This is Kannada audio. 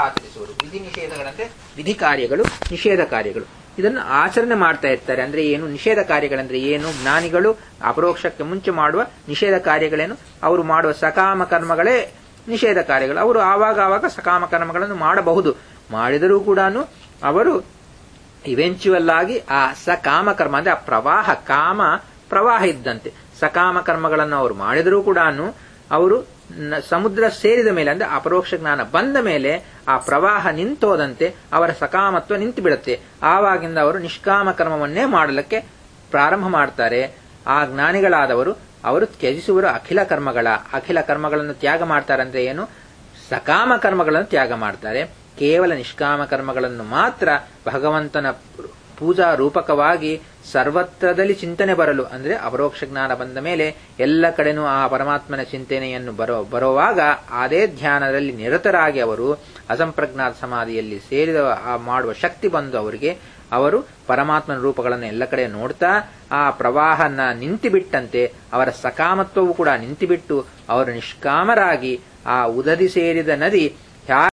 ಆಚರಿಸುವರು ವಿಧಿ ನಿಷೇಧಗಳಂದ್ರೆ ವಿಧಿ ಕಾರ್ಯಗಳು ನಿಷೇಧ ಕಾರ್ಯಗಳು ಇದನ್ನು ಆಚರಣೆ ಮಾಡ್ತಾ ಇರ್ತಾರೆ ಅಂದ್ರೆ ಏನು ನಿಷೇಧ ಕಾರ್ಯಗಳಂದ್ರೆ ಏನು ಜ್ಞಾನಿಗಳು ಅಪರೋಕ್ಷಕ್ಕೆ ಮುಂಚೆ ಮಾಡುವ ನಿಷೇಧ ಕಾರ್ಯಗಳೇನು ಅವರು ಮಾಡುವ ಸಕಾಮ ಕರ್ಮಗಳೇ ನಿಷೇಧ ಕಾರ್ಯಗಳು ಅವರು ಆವಾಗ ಆವಾಗ ಸಕಾಮ ಕರ್ಮಗಳನ್ನು ಮಾಡಬಹುದು ಮಾಡಿದರೂ ಕೂಡ ಅವರು ಇವೆಂಚುವಲ್ ಆಗಿ ಆ ಸಕಾಮ ಕರ್ಮ ಅಂದ್ರೆ ಆ ಪ್ರವಾಹ ಕಾಮ ಪ್ರವಾಹ ಇದ್ದಂತೆ ಸಕಾಮ ಕರ್ಮಗಳನ್ನು ಅವರು ಮಾಡಿದರೂ ಕೂಡ ಅವರು ನ- ಸಮುದ್ರ ಸೇರಿದ ಮೇಲೆ ಅಂದ್ರೆ ಅಪರೋಕ್ಷ ಜ್ಞಾನ ಬಂದ ಮೇಲೆ ಆ ಪ್ರವಾಹ ನಿಂತೋದಂತೆ ಅವರ ಸಕಾಮತ್ವ ನಿಂತು ಬಿಡುತ್ತೆ ಆವಾಗಿಂದ ಅವರು ನಿಷ್ಕಾಮ ಕರ್ಮವನ್ನೇ ಮಾಡಲಿಕ್ಕೆ ಪ್ರಾರಂಭ ಮಾಡ್ತಾರೆ ಆ ಜ್ಞಾನಿಗಳಾದವರು ಅವರು ತ್ಯಜಿಸುವರು ಅಖಿಲ ಕರ್ಮಗಳ ಅಖಿಲ ಕರ್ಮಗಳನ್ನು ತ್ಯಾಗ ಮಾಡ್ತಾರೆ ಅಂದ್ರೆ ಏನು ಸಕಾಮ ಕರ್ಮಗಳನ್ನು ತ್ಯಾಗ ಮಾಡ್ತಾರೆ ಕೇವಲ ನಿಷ್ಕಾಮ ಕರ್ಮಗಳನ್ನು ಮಾತ್ರ ಭಗವಂತನ ಪೂಜಾ ರೂಪಕವಾಗಿ ಸರ್ವತ್ರದಲ್ಲಿ ಚಿಂತನೆ ಬರಲು ಅಂದ್ರೆ ಅಪರೋಕ್ಷ ಜ್ಞಾನ ಬಂದ ಮೇಲೆ ಎಲ್ಲ ಕಡೆನೂ ಆ ಪರಮಾತ್ಮನ ಚಿಂತನೆಯನ್ನು ಬರೋ ಬರುವಾಗ ಅದೇ ಧ್ಯಾನದಲ್ಲಿ ನಿರತರಾಗಿ ಅವರು ಅಸಂಪ್ರಜ್ಞಾತ ಸಮಾಧಿಯಲ್ಲಿ ಸೇರಿದ ಆ ಮಾಡುವ ಶಕ್ತಿ ಬಂದು ಅವರಿಗೆ ಅವರು ಪರಮಾತ್ಮನ ರೂಪಗಳನ್ನು ಎಲ್ಲ ಕಡೆ ನೋಡ್ತಾ ಆ ಪ್ರವಾಹನ ನಿಂತುಬಿಟ್ಟಂತೆ ಅವರ ಸಕಾಮತ್ವವು ಕೂಡ ನಿಂತುಬಿಟ್ಟು ಅವರು ನಿಷ್ಕಾಮರಾಗಿ ಆ ಉದದಿ ಸೇರಿದ ನದಿ